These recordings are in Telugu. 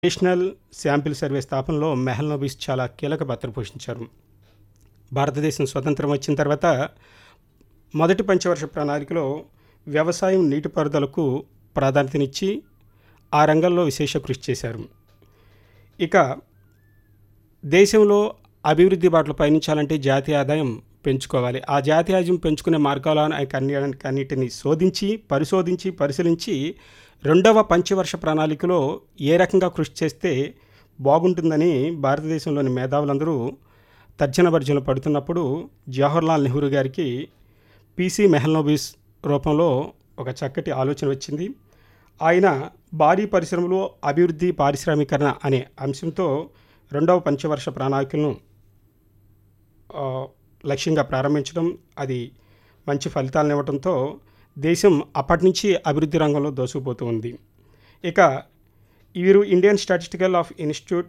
నేషనల్ శాంపిల్ సర్వే స్థాపనలో మెహల్నోబిస్ చాలా కీలక పాత్ర పోషించారు భారతదేశం స్వతంత్రం వచ్చిన తర్వాత మొదటి పంచవర్ష ప్రణాళికలో వ్యవసాయం నీటిపారుదలకు ప్రాధాన్యతనిచ్చి ఆ రంగంలో విశేష కృషి చేశారు ఇక దేశంలో అభివృద్ధి బాటలు పయనించాలంటే జాతీయ ఆదాయం పెంచుకోవాలి ఆ జాతీయ ఆదాయం పెంచుకునే మార్గాలను అన్ని- అన్నిటిని శోధించి పరిశోధించి పరిశీలించి రెండవ పంచవర్ష ప్రణాళికలో ఏ రకంగా కృషి చేస్తే బాగుంటుందని భారతదేశంలోని మేధావులందరూ తర్జన భర్జనలు పడుతున్నప్పుడు జవహర్లాల్ నెహ్రూ గారికి పీసీ మెహల్నోబిస్ రూపంలో ఒక చక్కటి ఆలోచన వచ్చింది ఆయన భారీ పరిశ్రమలు అభివృద్ధి పారిశ్రామీకరణ అనే అంశంతో రెండవ పంచవర్ష ప్రణాళికలను ఆ, లక్ష్యంగా ప్రారంభించడం అది మంచి ఫలితాలను ఇవ్వడంతో దేశం అప్పటి నుంచి అభివృద్ధి రంగంలో దోసుకుపోతూ ఉంది ఇక వీరు ఇండియన్ స్టాటిస్టికల్ ఆఫ్ ఇన్స్టిట్యూట్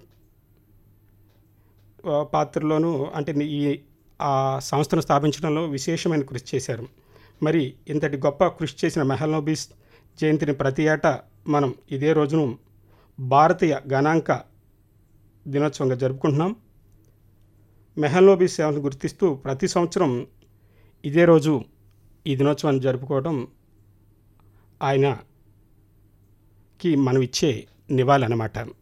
ఆ, పాత్రలోనూ అంటే ఈ ఆ సంస్థను స్థాపించడంలో విశేషమైన కృషి చేశారు మరి ఇంతటి గొప్ప కృషి చేసిన మెహల్నోబిస్ జయంతిని ప్రతి ఏటా మనం ఇదే రోజును భారతీయ గణాంక దినోత్సవంగా జరుపుకుంటున్నాం మెహల్నోబిస్ సేవలను గుర్తిస్తూ ప్రతి సంవత్సరం ఇదే రోజు ఈ దినోత్సవాన్ని జరుపుకోవడం ఆయనకి మనం ఇచ్చే నివాళి అన్నమాట